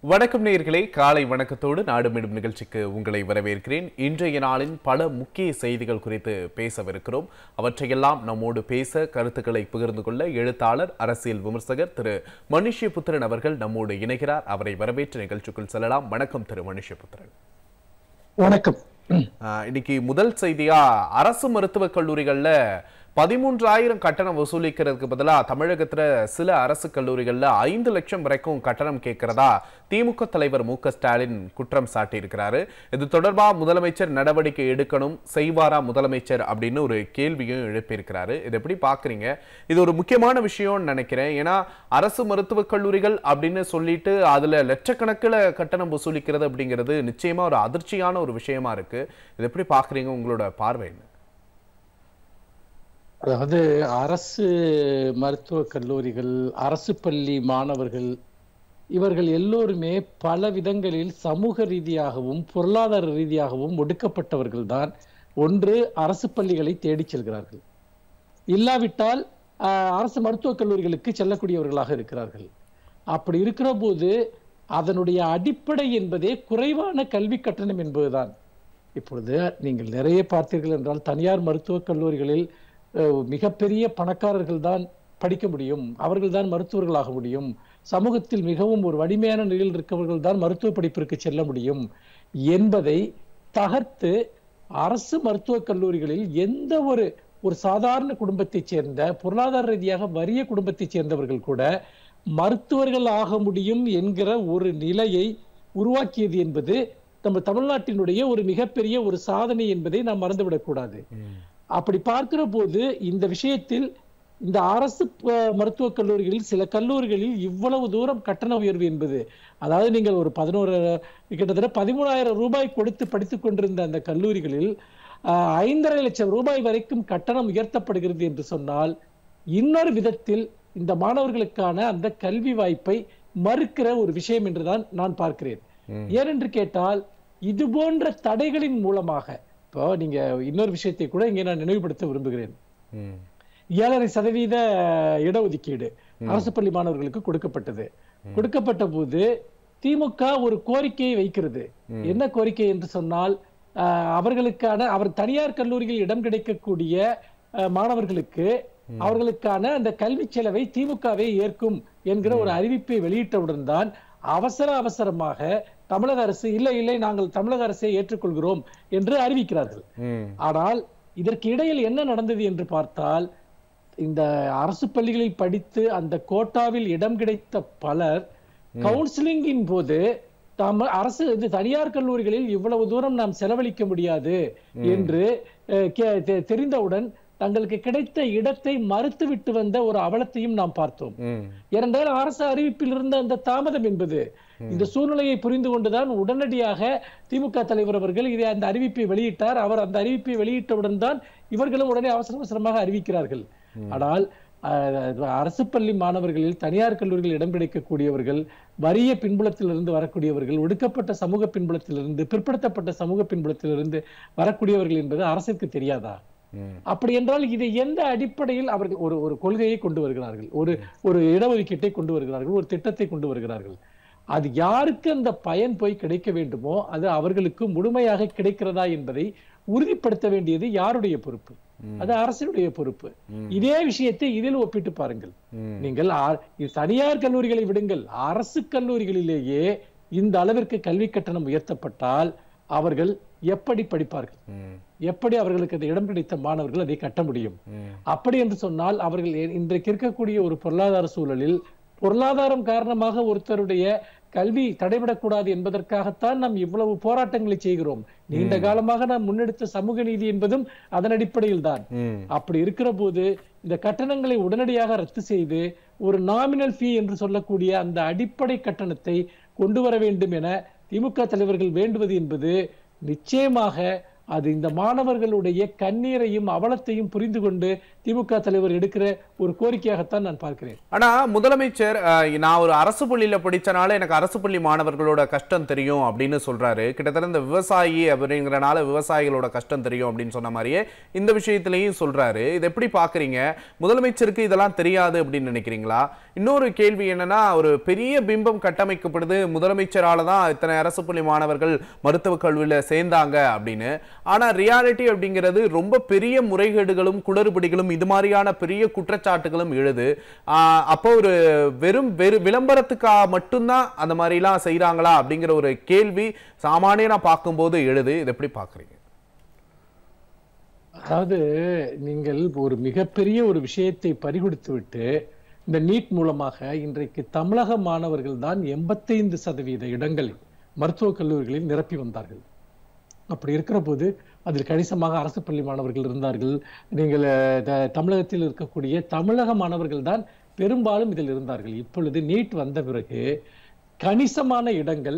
வணக்கம் நேயர்களே காலை வணக்கத்தோடு நாடு மீடும் நிகழ்ச்சிக்கு உங்களை வரவேற்கிறேன் இன்றைய நாளின் பல முக்கிய செய்திகள் குறித்து பேசவிருக்கிறோம் அவற்றையெல்லாம் நம்மோடு பேச கருத்துக்களை பகிர்ந்து கொள்ள எழுத்தாளர் அரசியல் விமர்சகர் திரு மனுஷ்யபுத்திரன் அவர்கள் நம்மோடு இணைகிறார் அவரை வரவேற்று நிகழ்ச்சிக்குள் செல்லலாம் வணக்கம் திரு மனுஷ்யபுத்திரன் வணக்கம் ஆஹ், இன்னைக்கு முதல் செய்தியா அரசு மருத்துவக் கல்லூரிகள்ல பதிமூன்றாயிரம் கட்டணம் வசூலிக்கிறதுக்கு பதிலா தமிழகத்துல சில அரசு கல்லூரிகள்ல ஐந்து லட்சம் வரைக்கும் கட்டணம் கேட்கிறதா திமுக தலைவர் மு க ஸ்டாலின் குற்றம் சாட்டியிருக்கிறாரு இது தொடர்பா முதலமைச்சர் நடவடிக்கை எடுக்கணும் செய்வாரா முதலமைச்சர் அப்படின்னு ஒரு கேள்வியும் எழுப்பியிருக்கிறாரு இது எப்படி பாக்குறீங்க இது ஒரு முக்கியமான விஷயம்னு நினைக்கிறேன் ஏன்னா அரசு மருத்துவக் கல்லூரிகள் அப்படின்னு சொல்லிட்டு அதுல லட்சக்கணக்கில் கட்டணம் வசூலிக்கிறது அப்படிங்கிறது நிச்சயமா ஒரு அதிர்ச்சியான ஒரு விஷயமா இருக்கு இது எப்படி பாக்குறீங்க உங்களோட பார்வை என்ன அதாவது அரசு மருத்துவக் கல்லூரிகள் அரசு பள்ளி மாணவர்கள் இவர்கள் எல்லோருமே பல விதங்களில் சமூக ரீதியாகவும் பொருளாதார ரீதியாகவும் ஒடுக்கப்பட்டவர்கள் தான் ஒன்று அரசு பள்ளிகளை தேடிச் செல்கிறார்கள் இல்லாவிட்டால் ஆஹ், அரசு மருத்துவக் கல்லூரிகளுக்கு செல்லக்கூடியவர்களாக இருக்கிறார்கள் அப்படி இருக்கிற போது அதனுடைய அடிப்படை என்பதே குறைவான கல்வி கட்டணம் என்பதுதான் இப்பொழுது நீங்கள் நிறைய பார்த்தீர்கள் என்றால் தனியார் மருத்துவக் கல்லூரிகளில் அஹ், மிகப்பெரிய பணக்காரர்கள் தான் படிக்க முடியும் அவர்கள் தான் மருத்துவர்களாக முடியும் சமூகத்தில் மிகவும் ஒரு வலிமையான நிலையில் இருக்கவர்கள் தான் மருத்துவ படிப்பிற்கு செல்ல முடியும் என்பதை தகர்த்து அரசு மருத்துவக் கல்லூரிகளில் எந்த ஒரு ஒரு சாதாரண குடும்பத்தைச் சேர்ந்த பொருளாதார ரீதியாக வறிய குடும்பத்தைச் சேர்ந்தவர்கள் கூட மருத்துவர்கள் ஆக முடியும் என்கிற ஒரு நிலையை உருவாக்கியது என்பது நம்ம தமிழ்நாட்டினுடைய ஒரு மிகப்பெரிய ஒரு சாதனை என்பதை நாம் மறந்துவிடக்கூடாது அப்படி பார்க்கிற போது இந்த விஷயத்தில் இந்த அரசு அஹ், மருத்துவக் கல்லூரிகளில் சில கல்லூரிகளில் இவ்வளவு தூரம் கட்டண உயர்வு என்பது அதாவது நீங்கள் ஒரு பதினோரு கிட்டத்தட்ட பதிமூணாயிரம் ரூபாய் கொடுத்து படித்துக் கொண்டிருந்த அந்த கல்லூரிகளில் அஹ், ஐந்தரை லட்சம் ரூபாய் வரைக்கும் கட்டணம் உயர்த்தப்படுகிறது என்று சொன்னால் இன்னொரு விதத்தில் இந்த மாணவர்களுக்கான அந்த கல்வி வாய்ப்பை மறுக்கிற ஒரு விஷயம் என்றுதான் நான் பார்க்கிறேன் ஏனென்று கேட்டால் இது போன்ற தடைகளின் மூலமாக இப்போ நீங்க இன்னொரு விஷயத்தை கூட இங்கே நான் நினைவுபடுத்த விரும்புகிறேன் ம். ஏழரை சதவீத இடஒதுக்கீடு அரசு பள்ளி மாணவர்களுக்கு கொடுக்கப்பட்டது கொடுக்கப்பட்ட போது திமுக ஒரு கோரிக்கையை வைக்கிறது என்ன கோரிக்கை என்று சொன்னால் ஆஹ், அவர்களுக்கான அவர் தனியார் கல்லூரியில் இடம் கிடைக்கக்கூடிய ஆஹ், மாணவர்களுக்கு அவர்களுக்கான அந்த கல்வி செலவை திமுகவே ஏற்கும் என்கிற ஒரு அறிவிப்பை வெளியிட்டவுடன் தான் அவசர அவசரமாக தமிழக அரசு இல்லை இல்லை நாங்கள் தமிழக அரசை ஏற்றுக்கொள்கிறோம் என்று அறிவிக்கிறார்கள் ம். ஆனால் இதற்கு இடையில் என்ன நடந்தது என்று பார்த்தால் இந்த அரசு பள்ளிகளில் படித்து அந்த கோட்டாவில் இடம் கிடைத்த பலர் கவுன்சிலிங்கின் போது தாம் அரசு இது தனியார் கல்லூரிகளில் இவ்வளவு தூரம் நாம் செலவழிக்க முடியாது என்று அஹ், கே- தெ- தெரிந்தவுடன் தங்களுக்கு கிடைத்த இடத்தை மறுத்துவிட்டு வந்த ஒரு அவலத்தையும் நாம் பார்த்தோம் ம். ஏனென்றால் அரசு அறிவிப்பில் இருந்த அந்த தாமதம் என்பது இந்த சூழ்நிலையை புரிந்து கொண்டுதான் உடனடியாக திமுக தலைவர் அவர்கள் இதை அந்த அறிவிப்பை வெளியிட்டார் அவர் அந்த அறிவிப்பை வெளியிட்டவுடன் தான் இவர்களும் உடனே அவசர அவசரமாக அறிவிக்கிறார்கள் ஆனால் அஹ், அரசு பள்ளி மாணவர்களில் தனியார் கல்லூரிகளில் இடம் கிடைக்கக்கூடியவர்கள் வறிய பின்புலத்திலிருந்து வரக்கூடியவர்கள் ஒடுக்கப்பட்ட சமூக பின்புலத்திலிருந்து பிற்படுத்தப்பட்ட சமூக பின்புலத்திலிருந்து வரக்கூடியவர்கள் என்பது அரசுக்கு தெரியாதா ம். அப்படி என்றால் இதை எந்த அடிப்படையில் அவர்கள் ஒரு ஒரு கொள்கையை கொண்டு வருகிறார்கள் ஒரு ஒரு இடஒதுக்கீட்டை கொண்டு வருகிறார்கள் ஒரு திட்டத்தை கொண்டு வருகிறார்கள் அது யாருக்கு அந்த பயன் போய் கிடைக்க வேண்டுமோ அது அவர்களுக்கு முழுமையாக கிடைக்கிறதா என்பதை உறுதிப்படுத்த வேண்டியது யாருடைய பொறுப்பு அது அரசினுடைய பொறுப்பு இதே விஷயத்தை இதில் ஒப்பிட்டு பாருங்கள் ம். நீங்கள் ஆ- இது தனியார் கல்லூரிகளை விடுங்கள் அரசு கல்லூரிகளிலேயே இந்த அளவிற்கு கல்வி கட்டணம் உயர்த்தப்பட்டால் அவர்கள் எப்படி படிப்பார்கள் ம். எப்படி அவர்களுக்கு அந்த இடம் கிடைத்த மாணவர்கள் அதை கட்ட முடியும் ம். அப்படி என்று சொன்னால் அவர்கள் இ- இன்றைக்கு இருக்கக்கூடிய ஒரு பொருளாதார சூழலில் பொருளாதாரம் காரணமாக ஒருத்தருடைய கல்வி தடைபடக்கூடாது என்பதற்காகத்தான் நாம் இவ்வளவு போராட்டங்களை செய்கிறோம் நீண்ட காலமாக நாம் முன்னெடுத்த சமூக நீதி என்பதும் அதன் அடிப்படையில் தான் ம். அப்படி இருக்கிற போது இந்த கட்டணங்களை உடனடியாக ரத்து செய்து ஒரு நாமினல் ஃபீ என்று சொல்லக்கூடிய அந்த அடிப்படை கட்டணத்தை கொண்டு வர வேண்டும் என திமுக தலைவர்கள் வேண்டுவது என்பது நிச்சயமாக அது இந்த மாணவர்களுடைய கண்ணீரையும் அவலத்தையும் புரிந்து கொண்டு திமுக தலைவர் எடுக்கிற ஒரு கோரிக்கையாகத்தான் நான் பார்க்கிறேன் ஆனா முதலமைச்சர் அஹ், நான் ஒரு அரசு பள்ளியில படிச்சனால எனக்கு அரசு பள்ளி மாணவர்களோட கஷ்டம் தெரியும் அப்படின்னு சொல்றாரு கிட்டத்தட்ட இந்த விவசாயி அப்படிங்கறனால விவசாயிகளோட கஷ்டம் தெரியும் அப்படின்னு சொன்ன மாதிரியே இந்த விஷயத்திலையும் சொல்றாரு இது எப்படி பாக்குறீங்க முதலமைச்சருக்கு இதெல்லாம் தெரியாது அப்படின்னு நினைக்கிறீங்களா இன்னொரு கேள்வி என்னன்னா ஒரு பெரிய பிம்பம் கட்டமைக்கப்படுது முதலமைச்சரால தான் இத்தனை அரசு பள்ளி மாணவர்கள் மருத்துவக் கல்வியில சேர்ந்தாங்க அப்படின்னு ஆனா ரியாலிட்டி அப்படிங்கிறது ரொம்ப பெரிய முறைகேடுகளும் குளறுபடிகளும் இது மாதிரியான பெரிய குற்றச்சாட்டுகளும் எழுது ஆஹ் அப்போ ஒரு வெறும் வெறு விளம்பரத்துக்காக மட்டும்தான் அந்த மாதிரிலாம் செய்றாங்களா அப்படிங்கிற ஒரு கேள்வி சாமானியனா பார்க்கும்போது எழுது இது எப்படி பாக்குறீங்க அதாவது நீங்கள் ஒரு மிகப்பெரிய ஒரு விஷயத்தை பறிகொடுத்து விட்டு இந்த நீட் மூலமாக இன்றைக்கு தமிழக மாணவர்கள் தான் எண்பத்தைந்து சதவீத இடங்கள் மருத்துவக் கல்லூரிகளில் நிரப்பி வந்தார்கள் அப்படி இருக்கிற போது அதில் கணிசமாக அரசு பள்ளி மாணவர்கள் இருந்தார்கள் நீங்கள் அஹ், த- தமிழகத்தில் இருக்கக்கூடிய தமிழக மாணவர்கள் தான் பெரும்பாலும் இதில் இருந்தார்கள் இப்பொழுது நீட் வந்த பிறகு கணிசமான இடங்கள்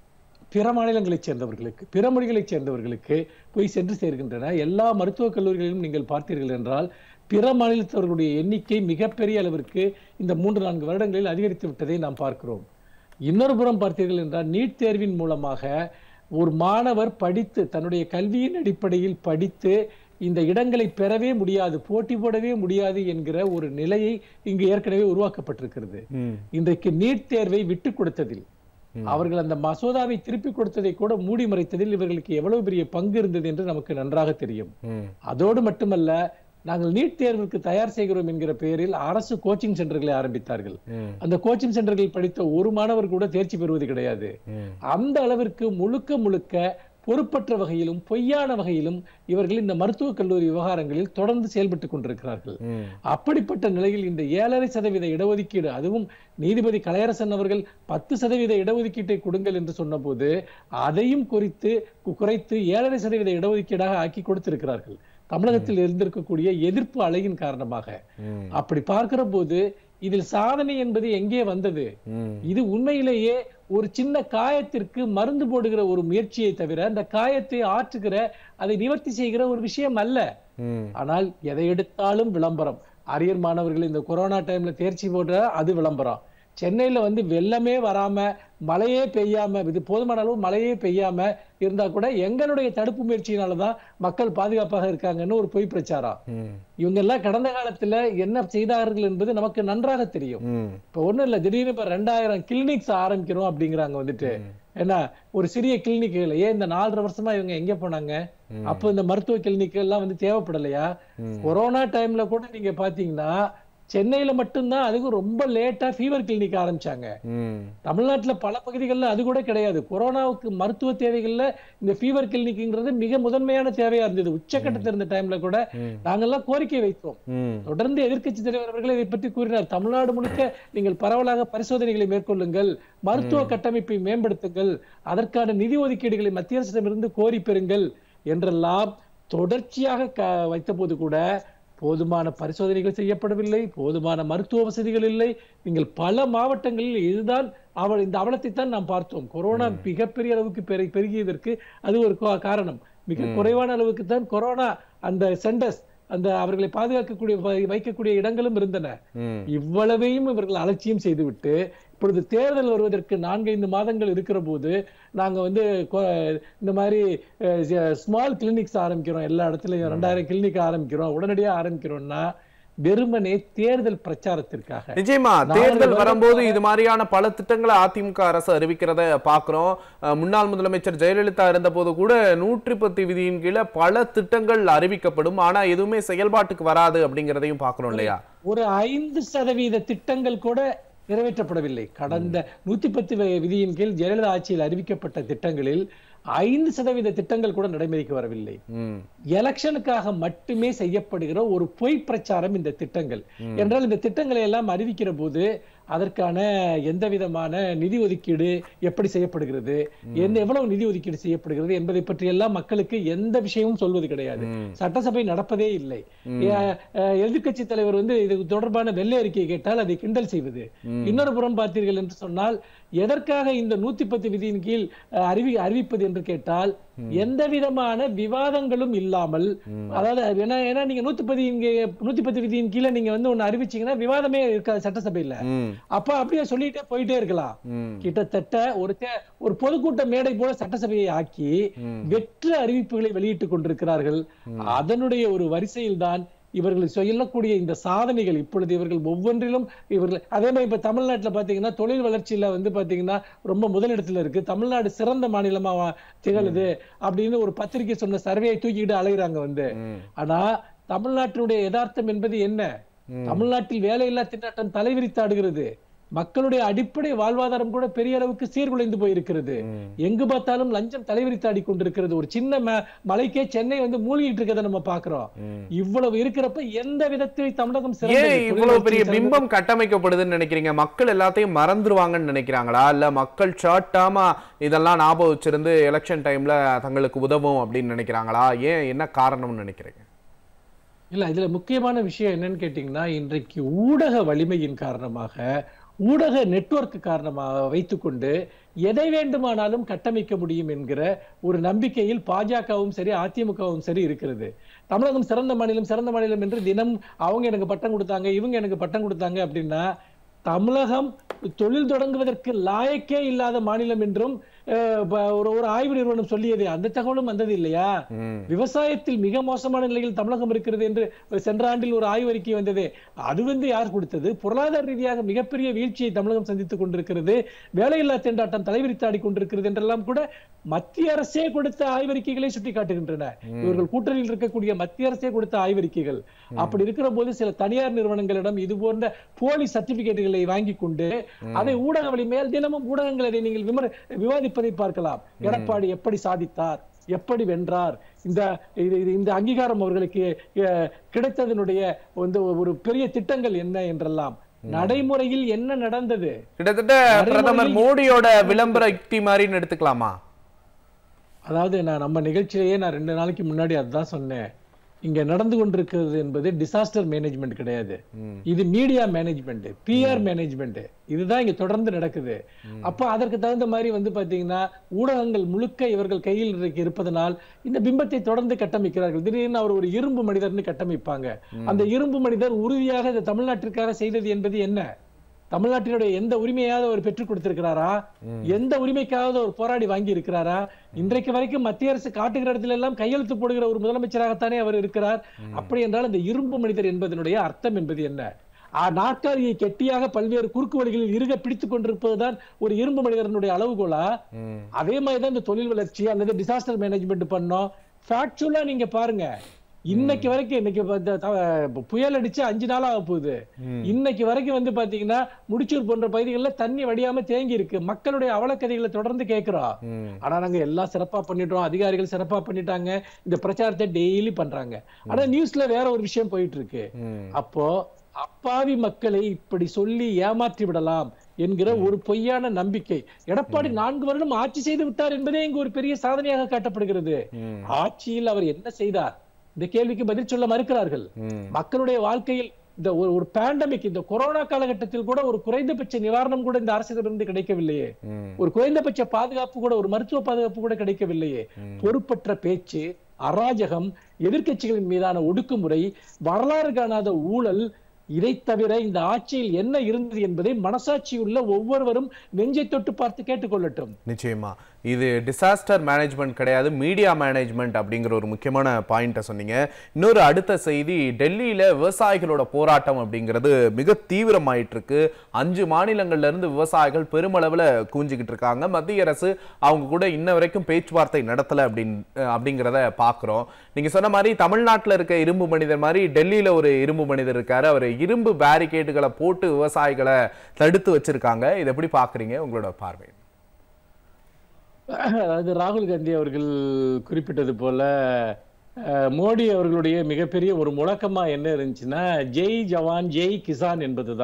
பிற மாநிலங்களைச் சேர்ந்தவர்களுக்கு பிற மொழிகளைச் சேர்ந்தவர்களுக்கு போய் சென்று சேர்கின்றன எல்லா மருத்துவக் கல்லூரிகளிலும் நீங்கள் பார்த்தீர்கள் என்றால் பிற மாநிலத்தவர்களுடைய எண்ணிக்கை மிகப்பெரிய அளவிற்கு இந்த மூன்று நான்கு வருடங்களில் அதிகரித்து விட்டதை நாம் பார்க்கிறோம் இன்னொரு புறம் பார்த்தீர்கள் என்றால் நீட் தேர்வின் மூலமாக ஒரு மாணவர் படித்து தன்னுடைய கல்வியின் அடிப்படையில் படித்து இந்த இடங்களை பெறவே முடியாது போட்டி போடவே முடியாது என்கிற ஒரு நிலையை இங்கு ஏற்கனவே உருவாக்கப்பட்டிருக்கிறது ம் இன்றைக்கு நீட் தேர்வை விட்டு கொடுத்ததில் அவர்கள் அந்த மசோதாவை திருப்பி கொடுத்ததை கூட மூடி மறைத்ததில் இவர்களுக்கு எவ்வளவு பெரிய பங்கு இருந்தது என்று நமக்கு நன்றாக தெரியும் ம் அதோடு மட்டுமல்ல நாங்கள் நீட் தேர்வுக்கு தயார் செய்கிறோம் என்கிற பெயரில் அரசு கோச்சிங் சென்டர்களை ஆரம்பித்தார்கள் ம் அந்த கோச்சிங் சென்டர்களில் படித்த ஒரு மாணவர் கூட தேர்ச்சி பெறுவது கிடையாது ம் அந்த அளவிற்கு முழுக்க முழுக்க பொறுப்பற்ற வகையிலும் பொய்யான வகையிலும் இவர்கள் இந்த மருத்துவக் கல்லூரி விவகாரங்களில் தொடர்ந்து செயல்பட்டுக் கொண்டிருக்கிறார்கள் ம் அப்படிப்பட்ட நிலையில் இந்த ஏழரை சதவீத இடஒதுக்கீடு அதுவும் நீதிபதி கலையரசன் அவர்கள் பத்து சதவீத இடஒதுக்கீட்டை கொடுங்கள் என்று சொன்னபோது அதையும் குறித்து கு- குறைத்து ஏழரை சதவீத இடஒதுக்கீடாக ஆக்கி கொடுத்திருக்கிறார்கள் தமிழகத்தில் இருந்திருக்கக்கூடிய எதிர்ப்பு அலையின் காரணமாக ம் அப்படி பார்க்கிற போது இதில் சாதனை என்பது எங்கே வந்தது ம் இது உண்மையிலேயே ஒரு சின்ன காயத்திற்கு மருந்து போடுகிற ஒரு முயற்சியை தவிர அந்த காயத்தை ஆற்றுகிற அதை நிவர்த்தி செய்கிற ஒரு விஷயம் அல்ல ம் ஆனால் எதை எடுத்தாலும் விளம்பரம் அரியர் மாணவர்கள் இந்த கொரோனா டைம்ல தேர்ச்சி போடுற அது விளம்பரம் சென்னையில வந்து வெள்ளமே வராம மழையே பெய்யாம இது போதுமான அளவு மழையே பெய்யாம இருந்தா கூட எங்களுடைய தடுப்பு முயற்சியினாலதான் மக்கள் பாதுகாப்பாக இருக்காங்கன்னு ஒரு பொய் பிரச்சாரம் ம் இவங்க எல்லாம் கடந்த காலத்துல என்ன செய்தார்கள் என்பது நமக்கு நன்றாக தெரியும் ம் இப்ப ஒண்ணும் இல்ல திடீர்னு இப்ப ரெண்டாயிரம் கிளினிக்ஸ் ஆரம்பிக்கிறோம் அப்படிங்கிறாங்க வந்துட்டு ஏன்னா ஒரு சிறிய கிளினிக்குகள் ஏன் இந்த நாலரை வருஷமா இவங்க எங்க போனாங்க ம். அப்ப இந்த மருத்துவ கிளினிக் எல்லாம் வந்து தேவைப்படலையா ம். கொரோனா டைம்ல கூட நீங்க பாத்தீங்கன்னா சென்னையில மட்டும்தான் அதுக்கும் ரொம்ப லேட்டா ஃபீவர் கிளினிக் ஆரம்பிச்சாங்க ம் தமிழ்நாட்டுல பல பகுதிகளில் அது கூட கிடையாது கொரோனாவுக்கு மருத்துவ தேவைகள்ல இந்த ஃபீவர் கிளினிக்ங்கிறது மிக முதன்மையான தேவையா இருந்தது உச்சக்கட்டத்தில் இருந்த டைம்ல கூட ம். நாங்கெல்லாம் கோரிக்கை வைத்தோம் ம் தொடர்ந்து எதிர்க்கட்சி தலைவர் அவர்கள் இதை பற்றி கூறினார் தமிழ்நாடு முழுக்க நீங்கள் பரவலாக பரிசோதனைகளை மேற்கொள்ளுங்கள் மருத்துவ கட்டமைப்பை மேம்படுத்துங்கள் அதற்கான நிதி ஒதுக்கீடுகளை மத்திய அரசிடமிருந்து கோரி பெறுங்கள் என்றெல்லாம் தொடர்ச்சியாக க வைத்தபோது கூட போதுமான பரிசோதனைகள் செய்யப்படவில்லை போதுமான மருத்துவ வசதிகள் இல்லை நீங்கள் பல மாவட்டங்களில் இதுதான் அவள் இந்த அவலத்தை தான் நாம் பார்த்தோம் கொரோனா மிகப்பெரிய அளவுக்கு பெரு பெருகியதற்கு அது ஒரு கா- காரணம் மிக குறைவான அளவுக்கு தான் கொரோனா அந்த சென்டர்ஸ் அந்த அவர்களை பாதுகாக்கக்கூடிய வை- வைக்கக்கூடிய இடங்களும் இருந்தன ம் இவ்வளவையும் இவர்கள் அலட்சியம் செய்துவிட்டு இப்பொழுது தேர்தல் வருவதற்கு நான்கைந்து மாதங்கள் இருக்கிற போது நாங்க வந்து கொ- இந்த மாதிரி ஸ்மால் கிளினிக்ஸ் ஆரம்பிக்கிறோம் எல்லா இடத்துலயும் ரெண்டாயிரம் கிளினிக் ஆரம்பிக்கிறோம் உடனடியா ஆரம்பிக்கிறோம்னா வெறுமனே தேர்தல் பிரச்சாரத்திற்காக நிச்சயமா நாலு தேர்தல் வருடம் வரும்போது இது மாதிரியான பல திட்டங்களை அதிமுக அரசு அறிவிக்கிறத பாக்குறோம் அஹ், முன்னாள் முதலமைச்சர் ஜெயலலிதா இருந்தபோது கூட நூற்றி பத்து விதியின் கீழே பல திட்டங்கள் அறிவிக்கப்படும் ஆனா எதுவுமே செயல்பாட்டுக்கு வராது அப்படிங்கிறதையும் பாக்குறோம் இல்லையா ஒரு ஐந்து சதவீத திட்டங்கள் கூட நிறைவேற்றப்படவில்லை கடந்த நூத்தி பத்து வி- விதியின் கீழ் ஜெயலலிதா ஆட்சியில் அறிவிக்கப்பட்ட திட்டங்களில் ஐந்து சதவீத திட்டங்கள் கூட நடைமுறைக்கு வரவில்லை ம் எலெக்ஷனுக்காக மட்டுமே செய்யப்படுகிற ஒரு பொய் பிரச்சாரம் இந்த திட்டங்கள் என்றால் இந்த திட்டங்களை எல்லாம் அறிவிக்கிற போது அதற்கான எந்த விதமான நிதி ஒதுக்கீடு எப்படி செய்யப்படுகிறது என்ன எவ்வளவு நிதி ஒதுக்கீடு செய்யப்படுகிறது என்பதை பற்றி எல்லாம் மக்களுக்கு எந்த விஷயமும் சொல்வது கிடையாது சட்டசபை நடப்பதே இல்லை எதிர்கட்சி தலைவர் வந்து இது தொடர்பான வெள்ளை அறிக்கையை கேட்டால் அதை கிண்டல் செய்வது இன்னொரு புறம் பார்த்தீர்கள் என்று சொன்னால் எதற்காக இந்த நூத்தி பத்து விதியின் கீழ் அஹ், அறிவி அறிவிப்பது என்று கேட்டால் எந்த விதமான விவாதங்களும் இல்லாமல் அதாவது ஏன்னா ஏன்னா நீங்க நூத்தி பதி இங்க நூத்தி பத்து விதியின் கீழே நீங்க வந்து ஒண்ணு அறிவிச்சீங்கன்னா விவாதமே இருக்காது சட்டசபையில ம் அப்ப அப்படியே சொல்லிட்டே போயிட்டே இருக்கலாம் ம் கிட்டத்தட்ட ஒரு தே- ஒரு பொதுக்கூட்ட மேடை போல சட்டசபையை ஆக்கி வெற்று அறிவிப்புகளை வெளியிட்டுக் கொண்டிருக்கிறார்கள் அதனுடைய ஒரு வரிசையில் தான் இவர்கள் சொல்லக்கூடிய இந்த சாதனைகள் இப்பொழுது இவர்கள் ஒவ்வொன்றிலும் இவர்கள் அதே மாதிரி இப்ப தமிழ்நாட்டுல பாத்தீங்கன்னா தொழில் வளர்ச்சியில வந்து பாத்தீங்கன்னா ரொம்ப முதலிடத்துல இருக்கு தமிழ்நாடு சிறந்த மாநிலமா வா- திகழுது அப்படின்னு ஒரு பத்திரிகை சொன்ன சர்வேயை தூக்கிக்கிட்டு அலைகிறாங்க வந்து ம் ஆனா தமிழ்நாட்டினுடைய யதார்த்தம் என்பது என்ன தமிழ்நாட்டில் வேலையில்லா திண்டாட்டம் தலைவிரித்தாடுகிறது மக்களுடைய அடிப்படை வாழ்வாதாரம் கூட பெரிய அளவுக்கு சீர்குலைந்து போயிருக்கிறது எங்கு பார்த்தாலும் லஞ்சம் தலைவிரித்தாடி கொண்டிருக்கிறது ஒரு சின்ன ம- மலைக்கே சென்னை வந்து மூழ்கிட்டு இருக்கிறத நம்ம பாக்குறோம் இவ்வளவு இருக்கிறப்ப எந்த விதத்தில் தமிழகம் சிறந்தது? ஏன் இவ்வளவு பெரிய தொழில் பிம்பம் கட்டமைக்கப்படுதுன்னு நினைக்கிறீங்க மக்கள் எல்லாத்தையும் மறந்துருவாங்கன்னு நினைக்கிறாங்களா இல்ல மக்கள் ஷார்ட்டாமா இதெல்லாம் ஞாபகம் வச்சிருந்து எலெக்ஷன் டைம்ல தங்களுக்கு உதவும் அப்படின்னு நினைக்கிறாங்களா ஏன் என்ன காரணம்னு நினைக்கிறீங்க இல்ல இதுல முக்கியமான விஷயம் என்னன்னு கேட்டீங்கன்னா இன்றைக்கு ஊடக வலிமையின் காரணமாக ஊடக நெட்வொர்க் காரணமாக வைத்துக்கொண்டு எதை வேண்டுமானாலும் கட்டமைக்க முடியும் என்கிற ஒரு நம்பிக்கையில் பாஜகவும் சரி அதிமுகவும் சரி இருக்கிறது தமிழகம் சிறந்த மாநிலம் சிறந்த மாநிலம் என்று தினம் அவங்க எனக்கு பட்டம் கொடுத்தாங்க இவங்க எனக்கு பட்டம் கொடுத்தாங்க அப்படின்னா தமிழகம் தொழில் தொடங்குவதற்கு லாயக்கே இல்லாத மாநிலம் என்றும் அஹ், ப- ஒரு ஒரு ஆய்வு நிறுவனம் சொல்லியது அந்த தகவலும் வந்தது இல்லையா ம் விவசாயத்தில் மிக மோசமான நிலையில் தமிழகம் இருக்கிறது என்று சென்ற ஆண்டில் ஒரு ஆய்வறிக்கை வந்தது அது வந்து யார் கொடுத்தது பொருளாதார ரீதியாக மிகப்பெரிய வீழ்ச்சியை தமிழகம் சந்தித்துக் கொண்டிருக்கிறது வேலையில்லா திண்டாட்டம் தலைவிரித்தாடி கொண்டிருக்கிறது என்றெல்லாம் கூட மத்திய அரசே கொடுத்த ஆய்வறிக்கைகளை சுட்டி காட்டுகின்றன இவர்கள் கூட்டணியில் இருக்கக்கூடிய மத்திய அரசே கொடுத்த ஆய்வறிக்கைகள் அப்படி இருக்கிற போது சில தனியார் நிறுவனங்களிடம் இது போன்ற போலி சர்டிபிகேட்டுகளை வாங்கி கொண்டு அதை ஊடக வலிமையால் தினமும் ஊடகங்கள் அதை நீங்கள் விமர் விவாதிப்பதை பார்க்கலாம் எடப்பாடி எப்படி சாதித்தார் எப்படி வென்றார் இந்த இது- இது- இந்த அங்கீகாரம் அவர்களுக்கு அஹ், கிடைத்ததனுடைய வந்து ஒரு பெரிய திட்டங்கள் என்ன என்றெல்லாம் நடைமுறையில் என்ன நடந்தது கிட்டத்தட்ட பிரதமர் மோடியோட விளம்பர யுக்தி மாதிரின்னு எடுத்துக்கலாமா அதாவது நான் நம்ம நிகழ்ச்சியிலேயே நான் ரெண்டு நாளைக்கு முன்னாடி அதுதான் சொன்னேன் இங்க நடந்து கொண்டிருக்கிறது என்பது டிசாஸ்டர் மேனேஜ்மெண்ட் கிடையாது இது மீடியா மேனேஜ்மெண்ட் பிஆர் மேனேஜ்மெண்ட் இதுதான் இங்க தொடர்ந்து நடக்குது அப்ப அதற்கு தகுந்த மாதிரி வந்து பாத்தீங்கன்னா ஊடகங்கள் முழுக்க இவர்கள் கையில் இன்றைக்கு இருப்பதனால் இந்த பிம்பத்தை தொடர்ந்து கட்டமைக்கிறார்கள் திடீர்னு அவர் ஒரு இரும்பு மனிதர்னு கட்டமைப்பாங்க அந்த இரும்பு மனிதர் உறுதியாக இந்த தமிழ்நாட்டிற்காக செய்தது என்பது என்ன தமிழ்நாட்டினுடைய எந்த உரிமையாவது அவர் பெற்றுக் கொடுத்திருக்கிறாரா எந்த உரிமைக்காவது அவர் போராடி வாங்கி இருக்கிறாரா இன்றைக்கு வரைக்கும் மத்திய அரசு காட்டுகிற இடத்துல எல்லாம் கையெழுத்து போடுகிற ஒரு முதலமைச்சராகத்தானே அவர் இருக்கிறார் அப்படி என்றால் இந்த இரும்பு மனிதர் என்பதனுடைய அர்த்தம் என்பது என்ன ஆ, நாற்காலியை கெட்டியாக பல்வேறு குறுக்கு வழிகளில் இருக பிடித்துக் கொண்டிருப்பதுதான் ஒரு இரும்பு மனிதனுடைய அளவுகோலா ம் அதே மாதிரிதான் இந்த தொழில் வளர்ச்சி அல்லது டிசாஸ்டர் மேனேஜ்மெண்ட் பண்ணோம் ஃபேக்சுவலா நீங்க பாருங்க இன்னைக்கு வரைக்கும் இன்னைக்கு இப்ப இந்த த- புயல் அடிச்சு அஞ்சு நாள் ஆக போகுது இன்னைக்கு வரைக்கும் வந்து பாத்தீங்கன்னா முடிச்சூர் போன்ற பகுதிகளில் தண்ணி வடியாம தேங்கி இருக்கு மக்களுடைய அவலக்கதைகளை தொடர்ந்து கேட்கிறோம் ம் ஆனா நாங்க எல்லாம் சிறப்பா பண்ணிட்டோம் அதிகாரிகள் சிறப்பா பண்ணிட்டாங்க இந்த பிரச்சாரத்தை டெய்லி பண்றாங்க ஆனா நியூஸ்ல வேற ஒரு விஷயம் போயிட்டு இருக்கு ம் அப்போ அப்பாவி மக்களை இப்படி சொல்லி ஏமாற்றி விடலாம் என்கிற ஒரு பொய்யான நம்பிக்கை எடப்பாடி நான்கு வருடம் ஆட்சி செய்து விட்டார் என்பதே இங்கு ஒரு பெரிய சாதனையாக காட்டப்படுகிறது ம் ஆட்சியில் அவர் என்ன செய்தார் இந்த கேள்விக்கு பதில் சொல்ல மறுக்கிறார்கள் ம் மக்களுடைய வாழ்க்கையில் இந்த ஒரு ஒரு பேண்டமிக் இந்த கொரோனா காலகட்டத்தில் கூட ஒரு குறைந்தபட்ச நிவாரணம் கூட இந்த அரசிடமிருந்து கிடைக்கவில்லையே ம் ஒரு குறைந்தபட்ச பாதுகாப்பு கூட ஒரு மருத்துவ பாதுகாப்பு கூட கிடைக்கவில்லையே பொறுப்பற்ற பேச்சு அராஜகம் எதிர்க்கட்சிகளின் மீதான ஒடுக்குமுறை வரலாறு காணாத ஊழல் இதை தவிர இந்த ஆட்சியில் என்ன இருந்தது என்பதை மனசாட்சியுள்ள ஒவ்வொருவரும் நெஞ்சை தொட்டு பார்த்து கேட்டுக்கொள்ளட்டும் நிச்சயமா இது டிசாஸ்டர் மேனேஜ்மெண்ட் கிடையாது மீடியா மேனேஜ்மெண்ட் அப்படிங்கிற ஒரு முக்கியமான பாயிண்ட்டை சொன்னீங்க இன்னொரு அடுத்த செய்தி டெல்லியில விவசாயிகளோட போராட்டம் அப்படிங்கிறது மிக தீவிரமாயிட்டு இருக்கு அஞ்சு மாநிலங்கள்ல இருந்து விவசாயிகள் பெருமளவுல கூஞ்சிக்கிட்டு இருக்காங்க மத்திய அரசு அவங்க கூட இன்ன வரைக்கும் பேச்சுவார்த்தை நடத்தல அப்படின் அப்படிங்கிறத பாக்குறோம் நீங்க சொன்ன மாதிரி தமிழ்நாட்டுல இருக்க இரும்பு மனிதர் மாதிரி டெல்லியில ஒரு இரும்பு மனிதர் இருக்காரு அவர் இரும்பு பேரிகேட்டுகளை போட்டு விவசாயிகளை தடுத்து வச்சிருக்காங்க இதை எப்படி பாக்குறீங்க உங்களோட பார்வை அதாவது ராகுல் காந்தி அவர்கள் குறிப்பிட்டது போல அஹ், மோடி அவர்களுடைய மிகப்பெரிய ஒரு முழக்கமா என்ன இருந்துச்சுன்னா ஜெய் ஜவான் ஜெய் கிசான் என்பதுதான்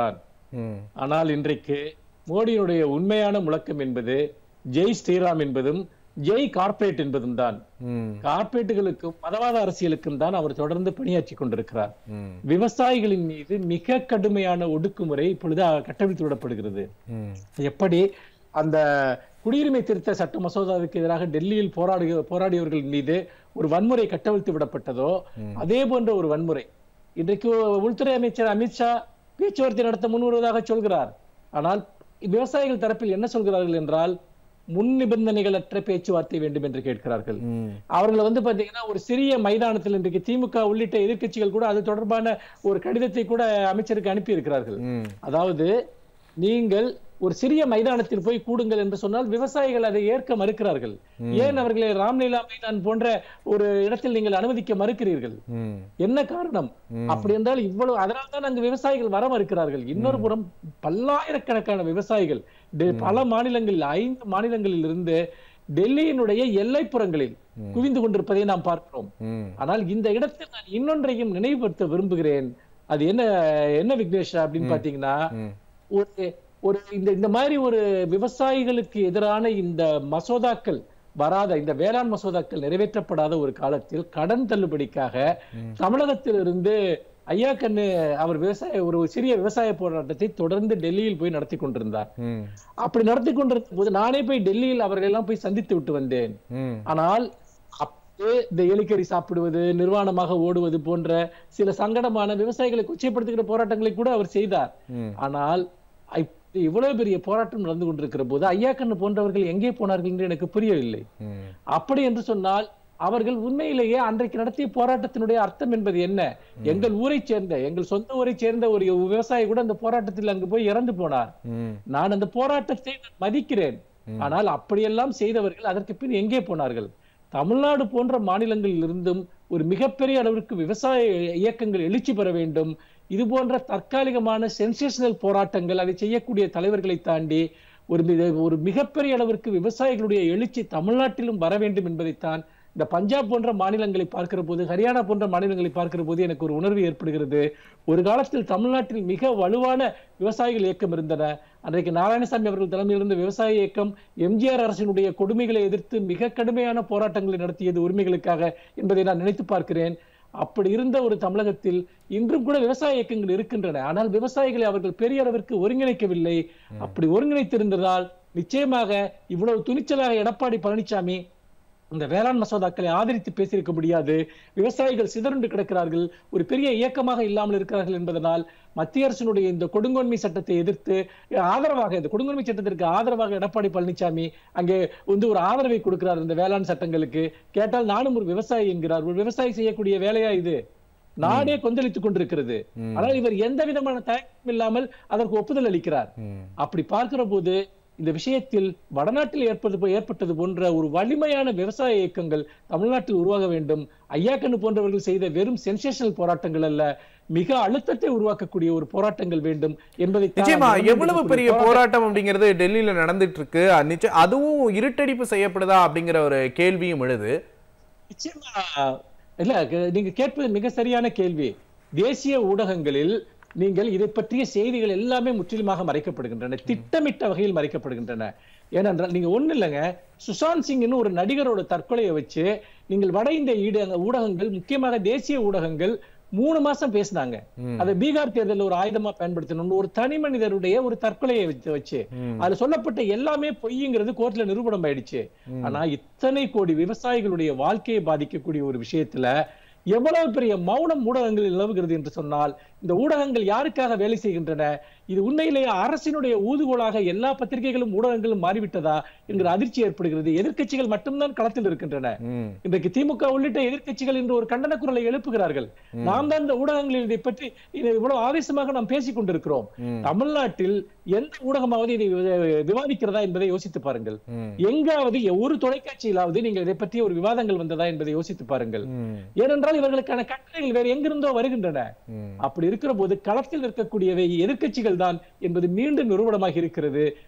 ம் ஆனால் இன்றைக்கு மோடியினுடைய உண்மையான முழக்கம் என்பது ஜெய் ஸ்ரீராம் என்பதும் ஜெய் கார்ப்பரேட் என்பதும் தான் ம் கார்ப்பரேட்டுகளுக்கும் மதவாத அரசியலுக்கும் தான் அவர் தொடர்ந்து பணியாற்றி கொண்டிருக்கிறார் ம் விவசாயிகளின் மீது மிக கடுமையான ஒடுக்குமுறை இப்பொழுது கட்டவிழ்த்து விடப்படுகிறது ம் எப்படி அந்த குடியுரிமை திருத்த சட்ட மசோதாவுக்கு எதிராக டெல்லியில் போராடு போராடியவர்கள் மீது ஒரு வன்முறை கட்டவிழ்த்து விடப்பட்டதோ அதே போன்ற ஒரு வன்முறை இன்றைக்கு உள்துறை அமைச்சர் அமித்ஷா பேச்சுவார்த்தை நடத்த முன் வருவதாக சொல்கிறார் ஆனால் விவசாயிகள் தரப்பில் என்ன சொல்கிறார்கள் என்றால் முன் நிபந்தனைகளற்ற பேச்சுவார்த்தை வேண்டும் என்று கேட்கிறார்கள் ம் அவர்கள் வந்து பாத்தீங்கன்னா ஒரு சிறிய மைதானத்தில் இன்றைக்கு திமுக உள்ளிட்ட எதிர்க்கட்சிகள் கூட அது தொடர்பான ஒரு கடிதத்தை கூட அமைச்சருக்கு அனுப்பி இருக்கிறார்கள் ம் அதாவது நீங்கள் ஒரு சிறிய மைதானத்தில் போய் கூடுங்கள் என்று சொன்னால் விவசாயிகள் அதை ஏற்க மறுக்கிறார்கள் ஏன் அவர்களை ராம்லீலா மைதான் போன்ற ஒரு இடத்தில் நீங்கள் அனுமதிக்க மறுக்கிறீர்கள் ம் என்ன காரணம் அப்படி என்றால் இவ்வளவு அதனால தான் அங்கு விவசாயிகள் வர மறுக்கிறார்கள் இன்னொரு புறம் பல்லாயிரக்கணக்கான விவசாயிகள் டெ- பல மாநிலங்களில் ஐந்து மாநிலங்களில் இருந்து டெல்லியினுடைய எல்லைப்புறங்களில் குவிந்து கொண்டிருப்பதை நாம் பார்க்கிறோம் ம் ஆனால் இந்த இடத்தில் நான் இன்னொன்றையும் நினைவுபடுத்த விரும்புகிறேன் அது என்ன என்ன விக்னேஷ் அப்படின்னு பாத்தீங்கன்னா ம் ஒரு ஒரு இந்த இந்த மாதிரி ஒரு விவசாயிகளுக்கு எதிரான இந்த மசோதாக்கள் வராத இந்த வேளாண் மசோதாக்கள் நிறைவேற்றப்படாத ஒரு காலத்தில் கடன் தள்ளுபடிக்காக தமிழகத்திலிருந்து ஐயா கண்ணு அவர் விவசாய ஒரு சிறிய விவசாய போராட்டத்தை தொடர்ந்து டெல்லியில் போய் நடத்தி கொண்டிருந்தார் ம் அப்படி நடத்தி கொண்டிருந்த போது நானே போய் டெல்லியில் அவர்கள் எல்லாம் போய் சந்தித்து விட்டு வந்தேன் ம் ஆனால் அப்போ இந்த எலிக்கறி சாப்பிடுவது நிர்வாணமாக ஓடுவது போன்ற சில சங்கடமான விவசாயிகளை கொச்சைப்படுத்துகிற போராட்டங்களை கூட அவர் செய்தார் ம் ஆனால் இப்ப இவ்வளவு பெரிய போராட்டம் நடந்து கொண்டிருக்கிற போது ஐயாக்கண்ணு போன்றவர்கள் எங்கே போனார்கள் என்று எனக்கு புரியவில்லை ம் அப்படி என்று சொன்னால் அவர்கள் உண்மையிலேயே அன்றைக்கு நடத்திய போராட்டத்தினுடைய அர்த்தம் என்பது என்ன எங்கள் ஊரைச் சேர்ந்த எங்கள் சொந்த ஊரைச் சேர்ந்த ஒரு விவசாயி கூட அந்த போராட்டத்தில் அங்கு போய் இறந்து போனார் ம் நான் அந்த போராட்டத்தை நான் மதிக்கிறேன் ஆனால் அப்படியெல்லாம் செய்தவர்கள் அதற்கு பின் எங்கே போனார்கள் தமிழ்நாடு போன்ற மாநிலங்களில் இருந்தும் ஒரு மிகப்பெரிய அளவிற்கு விவசாய இயக்கங்கள் எழுச்சி பெற வேண்டும் இது போன்ற தற்காலிகமான சென்சேஷனல் போராட்டங்கள் அதை செய்யக்கூடிய தலைவர்களை தாண்டி ஒரு மிக- ஒரு மிகப்பெரிய அளவிற்கு விவசாயிகளுடைய எழுச்சி தமிழ்நாட்டிலும் வர வேண்டும் என்பதைத்தான் இந்த பஞ்சாப் போன்ற மாநிலங்களை பார்க்கிற போது ஹரியானா போன்ற மாநிலங்களை பார்க்கிற போது எனக்கு ஒரு உணர்வு ஏற்படுகிறது ஒரு காலத்தில் தமிழ்நாட்டில் மிக வலுவான விவசாயிகள் இயக்கம் இருந்தன அன்றைக்கு நாராயணசாமி அவர்கள் தலைமையில் இருந்த விவசாய இயக்கம் எம்ஜிஆர் அரசினுடைய கொடுமைகளை எதிர்த்து மிக கடுமையான போராட்டங்களை நடத்தியது உரிமைகளுக்காக என்பதை நான் நினைத்து பார்க்கிறேன் அப்படி இருந்த ஒரு தமிழகத்தில் இன்றும் கூட விவசாய இயக்கங்கள் இருக்கின்றன ஆனால் விவசாயிகளை அவர்கள் பெரிய அளவிற்கு ஒருங்கிணைக்கவில்லை அப்படி ஒருங்கிணைத்திருந்ததால் நிச்சயமாக இவ்வளவு துணிச்சலாக எடப்பாடி பழனிசாமி இந்த வேளாண் மசோதாக்களை ஆதரித்து பேசியிருக்க முடியாது விவசாயிகள் சிதறுண்டு கிடக்கிறார்கள் ஒரு பெரிய இயக்கமாக இல்லாமல் இருக்கிறார்கள் என்பதனால் மத்திய அரசினுடைய இந்த கொடுங்கோன்மை சட்டத்தை எதிர்த்து ஆதரவாக இந்த கொடுங்கோன்மை சட்டத்திற்கு ஆதரவாக எடப்பாடி பழனிசாமி அங்கே வந்து ஒரு ஆதரவை கொடுக்கிறார் இந்த வேளாண் சட்டங்களுக்கு கேட்டால் நானும் ஒரு விவசாயி என்கிறார் ஒரு விவசாயி செய்யக்கூடிய வேலையா இது நாடே கொந்தளித்துக் கொண்டிருக்கிறது ஆனால் இவர் எந்த விதமான தயக்கம் இல்லாமல் அதற்கு ஒப்புதல் அளிக்கிறார் ம் அப்படி பார்க்கிற போது இந்த விஷயத்தில் வடநாட்டில் ஏற்பது ஏற்பட்டது போன்ற ஒரு வலிமையான விவசாய இயக்கங்கள் தமிழ்நாட்டில் உருவாக வேண்டும் ஐயாக்கண்ணு போன்றவர்கள் செய்த வெறும் சென்சேஷனல் போராட்டங்கள் அல்ல மிக அழுத்தத்தை உருவாக்கக்கூடிய ஒரு போராட்டங்கள் வேண்டும் என்பதை நிச்சயமா எவ்வளவு பெரிய போராட்டம் அப்படிங்கிறது டெல்லியில நடந்துட்டு இருக்கு அ- நிச்சய அதுவும் இருட்டடிப்பு செய்யப்படுதா அப்படிங்கிற ஒரு கேள்வியும் எழுது நிச்சயமா இல்ல க- நீங்க கேட்பது மிக சரியான கேள்வி தேசிய ஊடகங்களில் நீங்கள் இதை பற்றிய செய்திகள் எல்லாமே முற்றிலுமாக மறைக்கப்படுகின்றன திட்டமிட்ட வகையில் மறைக்கப்படுகின்றன ஏனென்றால் நீங்க ஒண்ணு இல்லைங்க சுஷாந்த் சிங்னு ஒரு நடிகரோட தற்கொலையை வச்சு நீங்கள் வட இந்திய ஈட- ஊடகங்கள் முக்கியமாக தேசிய ஊடகங்கள் மூணு மாசம் பேசினாங்க அதை பீகார் தேர்தலில் ஒரு ஆயுதமா பயன்படுத்தணும் ஒரு தனி மனிதருடைய ஒரு தற்கொலையை வச்சு வச்சு அதுல சொல்லப்பட்ட எல்லாமே பொய்ங்கிறது கோர்ட்ல நிரூபணம் ஆயிடுச்சு ஆனா இத்தனை கோடி விவசாயிகளுடைய வாழ்க்கையை பாதிக்கக்கூடிய ஒரு விஷயத்துல எவ்வளவு பெரிய மௌனம் ஊடகங்களில் நிலவுகிறது என்று சொன்னால் இந்த ஊடகங்கள் யாருக்காக வேலை செய்கின்றன இது உண்மையிலேயே அரசினுடைய ஊதுகோலாக எல்லா பத்திரிகைகளும் ஊடகங்களும் மாறிவிட்டதா என்கிற அதிர்ச்சி ஏற்படுகிறது எதிர்க்கட்சிகள் மட்டும்தான் களத்தில் இருக்கின்றன ம் இன்றைக்கு திமுக உள்ளிட்ட எதிர்க்கட்சிகள் இன்று ஒரு கண்டன குரலை எழுப்புகிறார்கள் நாம் தான் இந்த ஊடகங்களில் இதை பற்றி இதை இவ்வளவு ஆவேசமாக நாம் பேசிக் கொண்டிருக்கிறோம் தமிழ்நாட்டில் எந்த ஊடகமாவது இதை வி- விவாதிக்கிறதா என்பதை யோசித்து பாருங்கள் ம். எங்காவது ஒரு தொலைக்காட்சியிலாவது நீங்கள் இதை பற்றி ஒரு விவாதங்கள் வந்ததா என்பதை யோசித்து பாருங்கள் ம் ஏனென்றால் இவர்களுக்கான கட்டளைகள் வேறு எங்கிருந்தோ வருகின்றன ம் அப்படி இருக்கிற போது களத்தில் இருக்கக்கூடியவை எதிர்க்கட்சிகள் தான் என்பது மீண்டும் நிரூபணமாக இருக்கிறது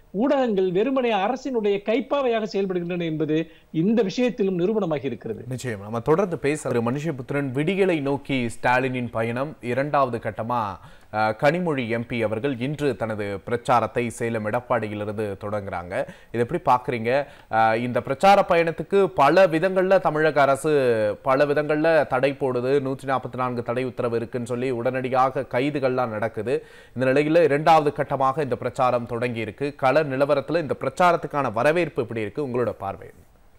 ஊடகங்கள் வெறுமனே அரசினுடைய கைப்பாவையாக செயல்படுகின்றன என்பது இந்த விஷயத்திலும் நிரூபணமாகி இருக்கிறது நிச்சயம் நம்ம தொடர்ந்து பேச மனுஷபுத்திரன் விடிகளை நோக்கி ஸ்டாலினின் பயணம் இரண்டாவது கட்டமா அஹ், கனிமொழி எம்பி அவர்கள் இன்று தனது பிரச்சாரத்தை சேலம் எடப்பாடியிலிருந்து தொடங்குறாங்க இது எப்படி பார்க்குறீங்க இந்த பிரச்சார பயணத்துக்கு பல விதங்கள்ல தமிழக அரசு பல விதங்கள்ல தடை போடுது நூற்றி நாற்பத்தி நான்கு தடை உத்தரவு இருக்குன்னு சொல்லி உடனடியாக கைதுகள்லாம் நடக்குது இந்த நிலையில இரண்டாவது கட்டமாக இந்த பிரச்சாரம் தொடங்கி இருக்கு கள நிலவரத்துல இந்த பிரச்சாரத்துக்கான வரவேற்பு எப்படி இருக்கு உங்களோட பார்வை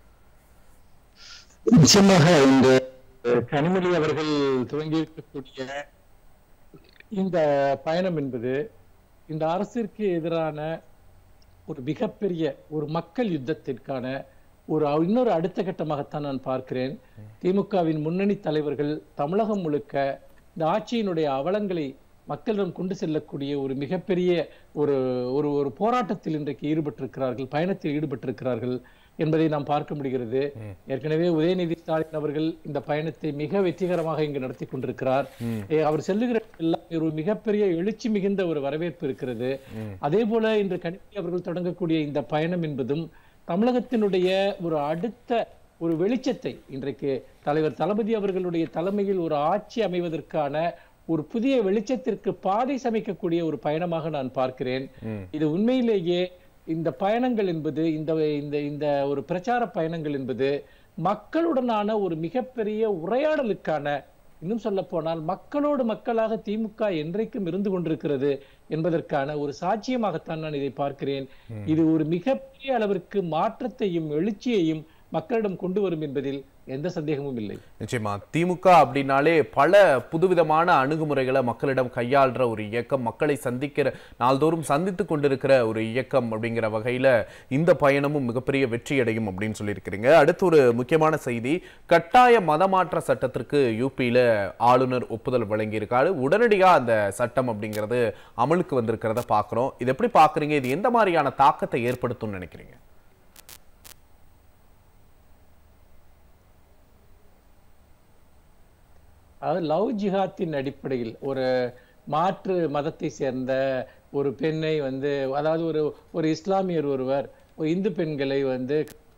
நிச்சயமாக இந்த கனிமொழி அவர்கள் துவங்கி இருக்கக்கூடிய இந்த பயணம் என்பது இந்த அரசிற்கு எதிரான ஒரு மிகப்பெரிய ஒரு மக்கள் யுத்தத்திற்கான ஒரு இன்னொரு அடுத்த கட்டமாகத்தான் நான் பார்க்கிறேன் திமுகவின் முன்னணி தலைவர்கள் தமிழகம் முழுக்க இந்த ஆட்சியினுடைய அவலங்களை மக்களிடம் கொண்டு செல்லக்கூடிய ஒரு மிகப்பெரிய ஒரு ஒரு ஒரு போராட்டத்தில் இன்றைக்கு ஈடுபட்டிருக்கிறார்கள் பயணத்தில் ஈடுபட்டிருக்கிறார்கள் என்பதை நாம் பார்க்க முடிகிறது ஏற்கனவே உதயநிதி ஸ்டாலின் அவர்கள் இந்த பயணத்தை மிக வெற்றிகரமாக இங்கு நடத்தி கொண்டிருக்கிறார் ஏ, அவர் செல்லுகிற எல்லாம் ஒரு மிகப்பெரிய எழுச்சி மிகுந்த ஒரு வரவேற்பு இருக்கிறது அதே போல இன்று கணினி அவர்கள் தொடங்கக்கூடிய இந்த பயணம் என்பதும் தமிழகத்தினுடைய ஒரு அடுத்த ஒரு வெளிச்சத்தை இன்றைக்கு தலைவர் தளபதி அவர்களுடைய தலைமையில் ஒரு ஆட்சி அமைவதற்கான ஒரு புதிய வெளிச்சத்திற்கு பாதை சமைக்கக்கூடிய ஒரு பயணமாக நான் பார்க்கிறேன் இது உண்மையிலேயே இந்த பயணங்கள் என்பது இந்த இந்த இந்த ஒரு பிரச்சார பயணங்கள் என்பது மக்களுடனான ஒரு மிகப்பெரிய உரையாடலுக்கான இன்னும் சொல்ல போனால் மக்களோடு மக்களாக திமுக என்றைக்கும் இருந்து கொண்டிருக்கிறது என்பதற்கான ஒரு சாட்சியமாகத்தான் நான் இதை பார்க்கிறேன் இது ஒரு மிகப்பெரிய அளவிற்கு மாற்றத்தையும் எழுச்சியையும் மக்களிடம் கொண்டு வரும் என்பதில் எந்த சந்தேகமும் இல்லை நிச்சயமா திமுக அப்படின்னாலே பல புதுவிதமான அணுகுமுறைகளை மக்களிடம் கையாள்ற ஒரு இயக்கம் மக்களை சந்திக்கிற நாள்தோறும் சந்தித்து கொண்டிருக்கிற ஒரு இயக்கம் அப்படிங்கிற வகையில இந்த பயணமும் மிகப்பெரிய வெற்றி அடையும் அப்படின்னு சொல்லியிருக்கிறீங்க அடுத்து ஒரு முக்கியமான செய்தி கட்டாய மதமாற்ற சட்டத்திற்கு யூபியில ஆளுநர் ஒப்புதல் வழங்கியிருக்காரு உடனடியா அந்த சட்டம் அப்படிங்கிறது அமலுக்கு வந்திருக்கிறத பார்க்கிறோம் இது எப்படி பார்க்கறீங்க இது எந்த மாதிரியான தாக்கத்தை ஏற்படுத்தும்னு நினைக்கிறீங்க அதாவது லவ் ஜிஹாத்தின் அடிப்படையில் ஒரு மாற்று மதத்தை சேர்ந்த ஒரு பெண்ணை வந்து அதாவது ஒரு ஒரு இஸ்லாமியர் ஒருவர் ஒரு இந்து பெண்களை வந்து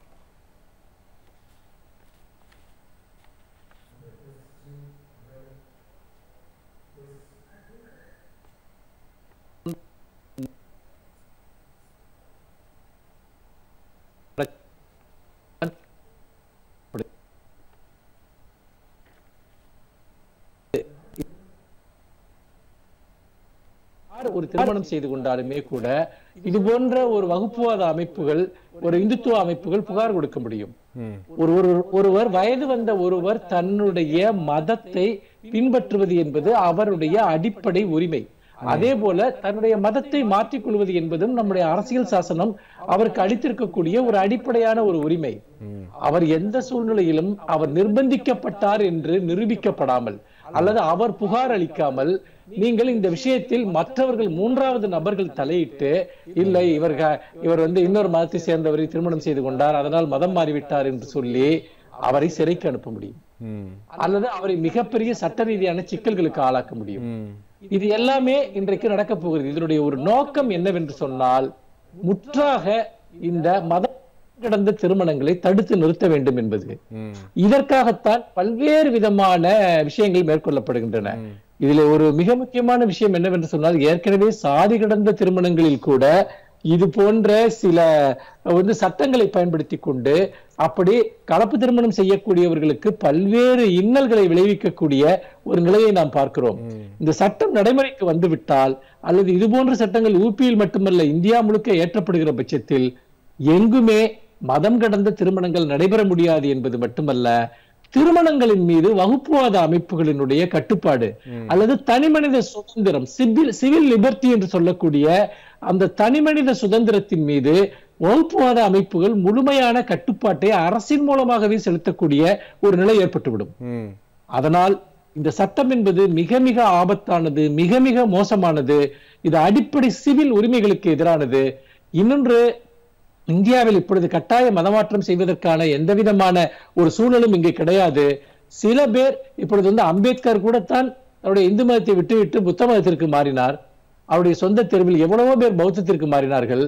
யார் ஒரு திருமணம் செய்து கொண்டாலுமே கூட இது போன்ற ஒரு வகுப்புவாத அமைப்புகள் ஒரு இந்துத்துவ அமைப்புகள் புகார் கொடுக்க முடியும் ம் ஒரு ஒரு ஒருவர் வயது வந்த ஒருவர் தன்னுடைய மதத்தை பின்பற்றுவது என்பது அவருடைய அடிப்படை உரிமை அதே போல தன்னுடைய மதத்தை மாற்றிக் கொள்வது என்பதும் நம்முடைய அரசியல் சாசனம் அவருக்கு அளித்திருக்கக்கூடிய ஒரு அடிப்படையான ஒரு உரிமை அவர் எந்த சூழ்நிலையிலும் அவர் நிர்பந்திக்கப்பட்டார் என்று நிரூபிக்கப்படாமல் அல்லது அவர் புகார் அளிக்காமல் நீங்கள் இந்த விஷயத்தில் மற்றவர்கள் மூன்றாவது நபர்கள் தலையிட்டு இல்லை இவர் க- இவர் வந்து இன்னொரு மதத்தை சேர்ந்தவரை திருமணம் செய்து கொண்டார் அதனால் மதம் மாறிவிட்டார் என்று சொல்லி அவரை சிறைக்கு அனுப்ப முடியும் ம் அல்லது அவரை மிகப்பெரிய சட்ட ரீதியான சிக்கல்களுக்கு ஆளாக்க முடியும் ம் இது எல்லாமே இன்றைக்கு நடக்க போகிறது இதனுடைய ஒரு நோக்கம் என்னவென்று சொன்னால் முற்றாக இந்த மதம் கடந்த திருமணங்களை தடுத்து நிறுத்த வேண்டும் என்பது ம் இதற்காகத்தான் பல்வேறு விதமான விஷயங்கள் மேற்கொள்ளப்படுகின்றன இதுல ஒரு மிக முக்கியமான விஷயம் என்னவென்று சொன்னால் ஏற்கனவே சாதி கடந்த திருமணங்களில் கூட இது போன்ற சில வந்து சட்டங்களை பயன்படுத்தி கொண்டு அப்படி கலப்பு திருமணம் செய்யக்கூடியவர்களுக்கு பல்வேறு இன்னல்களை விளைவிக்கக்கூடிய ஒரு நிலையை நாம் பார்க்கிறோம் இந்த சட்டம் நடைமுறைக்கு வந்துவிட்டால் அல்லது இது போன்ற சட்டங்கள் ஊபியில் மட்டுமல்ல இந்தியா முழுக்க ஏற்றப்படுகிற பட்சத்தில் எங்குமே மதம் கடந்த திருமணங்கள் நடைபெற முடியாது என்பது மட்டுமல்ல திருமணங்களின் மீது வகுப்புவாத அமைப்புகளினுடைய கட்டுப்பாடு அல்லது தனிமனித சுதந்திரம் சிவில் சிவில் லிபர்ட்டி என்று சொல்லக்கூடிய அந்த தனிமனித சுதந்திரத்தின் மீது வகுப்புவாத அமைப்புகள் முழுமையான கட்டுப்பாட்டை அரசின் மூலமாகவே செலுத்தக்கூடிய ஒரு நிலை ஏற்பட்டுவிடும் ம் அதனால் இந்த சட்டம் என்பது மிக மிக ஆபத்தானது மிக மிக மோசமானது இது அடிப்படை சிவில் உரிமைகளுக்கு எதிரானது இன்னொன்று இந்தியாவில் இப்பொழுது கட்டாய மதமாற்றம் செய்வதற்கான எந்த விதமான ஒரு சூழலும் இங்கே கிடையாது சில பேர் இப்பொழுது வந்து அம்பேத்கர் கூடத்தான் அவருடைய இந்து மதத்தை விட்டுவிட்டு புத்த மதத்திற்கு மாறினார் அவருடைய சொந்த தெருவில் எவ்வளவோ பேர் பௌத்தத்திற்கு மாறினார்கள்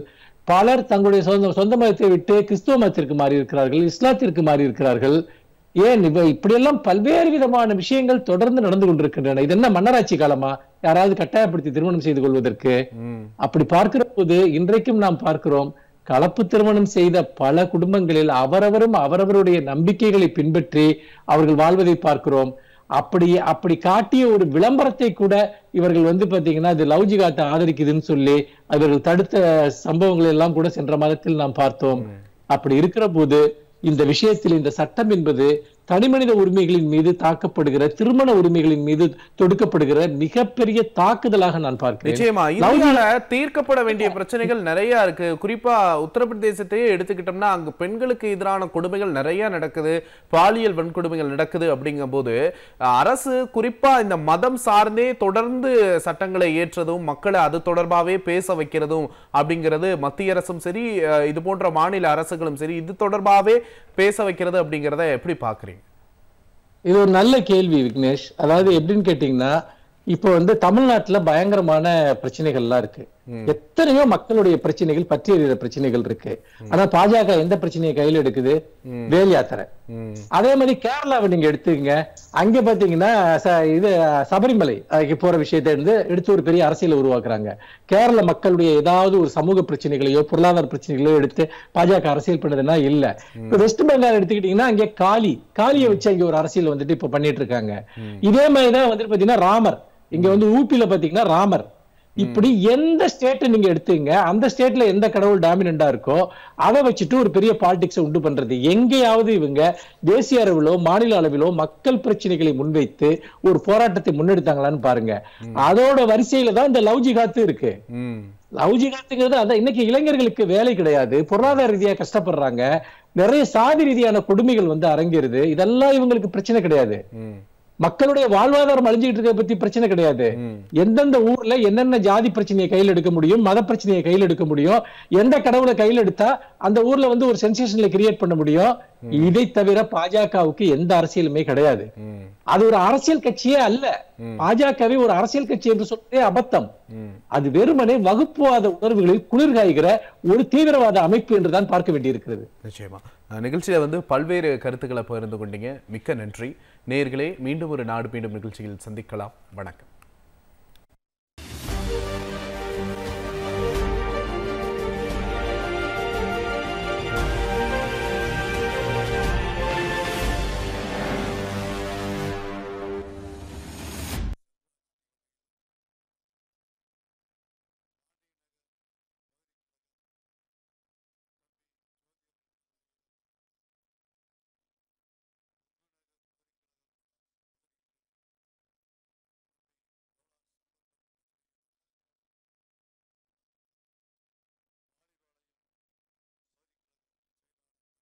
பலர் தங்களுடைய சொந்த சொந்த மதத்தை விட்டு கிறிஸ்துவ மதத்திற்கு மாறி இருக்கிறார்கள் இஸ்லாத்திற்கு மாறி இருக்கிறார்கள் ஏன் இவ இப்படியெல்லாம் பல்வேறு விதமான விஷயங்கள் தொடர்ந்து நடந்து கொண்டிருக்கின்றன இது என்ன மன்னராட்சி காலமா யாராவது கட்டாயப்படுத்தி திருமணம் செய்து கொள்வதற்கு ம் அப்படி பார்க்கிற போது இன்றைக்கும் நாம் பார்க்கிறோம் கலப்பு திருமணம் செய்த பல குடும்பங்களில் அவரவரும் அவரவருடைய நம்பிக்கைகளை பின்பற்றி அவர்கள் வாழ்வதை பார்க்கிறோம் அப்படி அப்படி காட்டிய ஒரு விளம்பரத்தை கூட இவர்கள் வந்து பாத்தீங்கன்னா இது லவ் ஜிகாட்டை ஆதரிக்குதுன்னு சொல்லி அவர்கள் தடுத்த சம்பவங்களை எல்லாம் கூட சென்ற மாதத்தில் நாம் பார்த்தோம் அப்படி இருக்கிற போது இந்த விஷயத்தில் இந்த சட்டம் என்பது தனிமனித உரிமைகளின் மீது தாக்கப்படுகிற திருமண உரிமைகளின் மீது தொடுக்கப்படுகிற மிகப்பெரிய தாக்குதலாக நான் பார்க்கிறேன் நிச்சயமா இந்தியால தீர்க்கப்பட வேண்டிய பிரச்சனைகள் நிறைய இருக்கு குறிப்பா உத்தரப்பிரதேசத்தையே எடுத்துக்கிட்டோம்னா அங்க பெண்களுக்கு எதிரான கொடுமைகள் நிறைய நடக்குது பாலியல் வன்கொடுமைகள் நடக்குது அப்படிங்கும்போது அஹ், அரசு குறிப்பா இந்த மதம் சார்ந்தே தொடர்ந்து சட்டங்களை ஏற்றதும் மக்களை அது தொடர்பாவே பேச வைக்கிறதும் அப்படிங்கிறது மத்திய அரசும் சரி அஹ், இது போன்ற மாநில அரசுகளும் சரி இது தொடர்பாவே பேச வைக்கிறது அப்படிங்கிறத எப்படி பாக்குறீங்க இது ஒரு நல்ல கேள்வி விக்னேஷ் அதாவது எப்படின்னு கேட்டீங்கன்னா இப்போ வந்து தமிழ்நாட்டுல பயங்கரமான பிரச்சனைகள்லாம் இருக்கு எத்தனையோ மக்களுடைய பிரச்சனைகள் பற்றி எறிகிற பிரச்சனைகள் இருக்கு ஆனா பாஜக எந்த பிரச்சனையை கையில எடுக்குது வேல் யாத்திரை ம் அதே மாதிரி கேரளாவை நீங்க எடுத்துக்கங்க அங்க பாத்தீங்கன்னா ச- இது சபரிமலை அதுக்கு போற விஷயத்தை இருந்து எடுத்து ஒரு பெரிய அரசியலை உருவாக்குறாங்க கேரள மக்களுடைய ஏதாவது ஒரு சமூக பிரச்சனைகளையோ பொருளாதார பிரச்சனைகளையோ எடுத்து பாஜக அரசியல் பண்ணதுன்னா இல்ல இப்ப வெஸ்ட் பெங்கால் எடுத்துக்கிட்டீங்கன்னா அங்க காளி காளியை வச்சு அங்க ஒரு அரசியல் வந்துட்டு இப்ப பண்ணிட்டு இருக்காங்க இதே மாதிரிதான் வந்துட்டு பாத்தீங்கன்னா ராமர் இங்க வந்து ஊப்பில பாத்தீங்கன்னா ராமர் இப்படி எந்த ஸ்டேட் நீங்க எடுத்தீங்க அந்த ஸ்டேட்ல எந்த கடவுள் டாமினண்டா இருக்கோ அதை வச்சுட்டு ஒரு பெரிய பாலிடிக்ஸ் உண்டு பண்றது எங்கேயாவது இவங்க தேசிய அளவிலோ மாநில அளவிலோ மக்கள் பிரச்சனைகளை முன்வைத்து ஒரு போராட்டத்தை முன்னெடுத்தாங்களான்னு பாருங்க அதோட வரிசையில தான் இந்த லவ் ஜிகாத்து இருக்கு ம் லவ் ஜிகாத்துங்கிறது அதான் இன்னைக்கு இளைஞர்களுக்கு வேலை கிடையாது பொருளாதார ரீதியா கஷ்டப்படுறாங்க நிறைய சாதி ரீதியான கொடுமைகள் வந்து அரங்கேறுது இதெல்லாம் இவங்களுக்கு பிரச்சனை கிடையாது ம் மக்களுடைய வாழ்வாதாரம் அழிஞ்சுக்கிட்டு இருக்க பத்தி பிரச்சனை கிடையாது ம் எந்தெந்த ஊர்ல என்னென்ன ஜாதி பிரச்சனையை கையில் எடுக்க முடியும் மத பிரச்சனையை கையில் எடுக்க முடியும் எந்த கடவுளை கையில் எடுத்தா அந்த ஊர்ல வந்து ஒரு சென்சேஷன்ல கிரியேட் பண்ண முடியும் இதை தவிர பாஜகவுக்கு எந்த அரசியலுமே கிடையாது ம் அது ஒரு அரசியல் கட்சியே அல்ல பாஜகவை ஒரு அரசியல் கட்சி என்று சொல்றதே அபத்தம் ம் அது வெறுமனே வகுப்புவாத உணர்வுகளில் குளிர்காய்கிற ஒரு தீவிரவாத அமைப்பு என்றுதான் பார்க்க வேண்டியிருக்கிறது நிச்சயமா அஹ் நிகழ்ச்சியில வந்து பல்வேறு கருத்துக்களை பகிர்ந்து கொண்டீங்க மிக்க நன்றி நேயர்களே மீண்டும் ஒரு நாடு மீண்டும் நிகழ்ச்சியில் சந்திக்கலாம் வணக்கம்